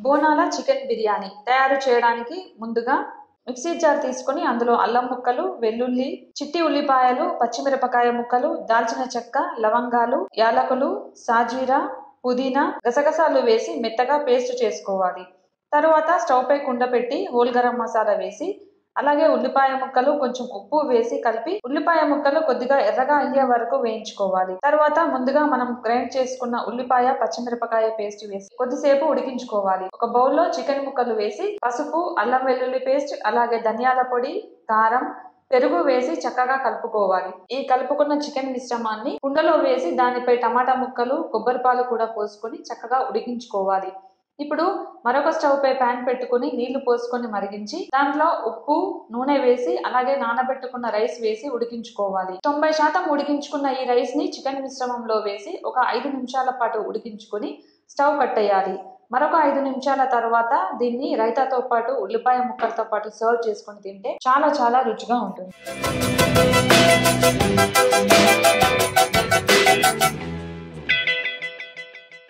బోనాల చికెన్ బిర్యానీ తయారు చేయడానికి ముందుగా మిక్సీ జార్ తీసుకొని అందులో అల్లం ముక్కలు వెల్లుల్లి చిట్టి ఉల్లిపాయలు పచ్చిమిరపకాయ ముక్కలు దాల్చిన చెక్క లవంగాలు యాలకులు సాజీరా పుదీనా గసగసాలు వేసి మెత్తగా పేస్ట్ చేసుకోవాలి తరువాత స్టవ్ పై కుండ పెట్టి హోల్ గరం మసాలా వేసి అలాగే ఉల్లిపాయ ముక్కలు కొంచెం ఉప్పు వేసి కలిపి ఉల్లిపాయ ముక్కలు కొద్దిగా ఎర్రగా అయ్యే వరకు వేయించుకోవాలి తర్వాత ముందుగా మనం గ్రైండ్ చేసుకున్న ఉల్లిపాయ పచ్చిమిరపకాయ పేస్ట్ వేసి కొద్దిసేపు ఉడికించుకోవాలి ఒక బౌల్లో చికెన్ ముక్కలు వేసి పసుపు అల్లం వెల్లుల్లి పేస్ట్ అలాగే ధనియాల పొడి కారం పెరుగు వేసి చక్కగా కలుపుకోవాలి ఈ కలుపుకున్న చికెన్ మిశ్రమాన్ని కుండలో వేసి దానిపై టమాటా ముక్కలు కొబ్బరి పాలు కూడా పోసుకొని చక్కగా ఉడికించుకోవాలి ఇప్పుడు మరొక స్టవ్ పై ప్యాన్ పెట్టుకుని నీళ్లు పోసుకొని మరిగించి దాంట్లో ఉప్పు నూనె వేసి అలాగే నానబెట్టుకున్న రైస్ వేసి ఉడికించుకోవాలి తొంభై శాతం ఉడికించుకున్న ఈ రైస్ ని చికెన్ మిశ్రమంలో వేసి ఒక ఐదు నిమిషాల పాటు ఉడికించుకొని స్టవ్ కట్టేయాలి మరొక ఐదు నిమిషాల తర్వాత దీన్ని రైతాతో పాటు ఉల్లిపాయ ముక్కలతో పాటు సర్వ్ చేసుకొని తింటే చాలా చాలా రుచిగా ఉంటుంది